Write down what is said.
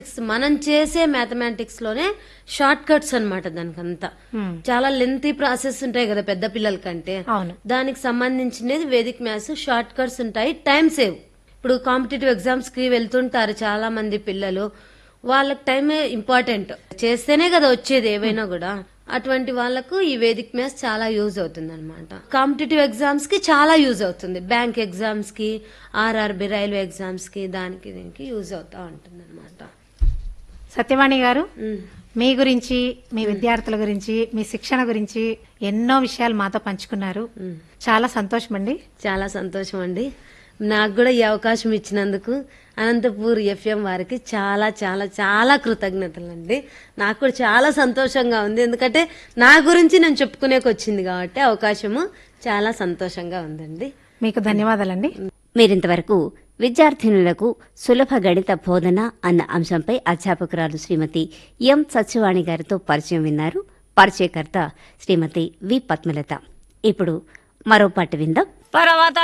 మనం చేసే మ్యాథమెటిక్స్ లోనే షార్ట్ కట్స్ అనమాట దానికంతా Hmm. చాలా లెంతీ ప్రాసెస్ ఉంటాయి కదా పెద్ద పిల్లల కంటే అవును దానికి సంబంధించినది వేదిక్ మ్యాథ్స్ షార్ట్ కట్స్ ఉంటాయి టైం సేవ్ ఇప్పుడు కాంపిటేటివ్ ఎగ్జామ్స్ కి వెళ్తుంటారు చాలా మంది పిల్లలు వాళ్ళకి టైమే ఇంపార్టెంట్ చేస్తేనే కదా వచ్చేది ఏవైనా కూడా అటువంటి వాళ్ళకు ఈ వేదిక్ మ్యాథ్స్ చాలా యూజ్ అవుతుంది అనమాట కాంపిటేటివ్ ఎగ్జామ్స్ కి చాలా యూజ్ అవుతుంది బ్యాంక్ ఎగ్జామ్స్ కి ఆర్ఆర్బి రైల్వే ఎగ్జామ్స్ కి దానికి దీనికి యూజ్ అవుతా ఉంటుంది అనమాట సత్యవాణి గారు మీ గురించి మీ విద్యార్థుల గురించి మీ శిక్షణ గురించి ఎన్నో విషయాలు మాతో పంచుకున్నారు చాలా సంతోషం అండి చాలా సంతోషం అండి నాకు కూడా ఈ అవకాశం ఇచ్చినందుకు అనంతపూర్ ఎఫ్ఎం వారికి చాలా చాలా చాలా కృతజ్ఞతలు అండి నాకు కూడా చాలా సంతోషంగా ఉంది ఎందుకంటే నా గురించి నేను చెప్పుకునేకి వచ్చింది కాబట్టి అవకాశము చాలా సంతోషంగా ఉందండి మీకు ధన్యవాదాలండి మీరింతవరకు విద్యార్థినులకు సులభ గణిత బోధన అన్న అంశంపై అధ్యాపకురాలు శ్రీమతి ఎం సత్యవాణి గారితో పరిచయం విన్నారు పరిచయకర్త శ్రీమతి వి పద్మలత ఇప్పుడు మరో పాట విందాం పర్వత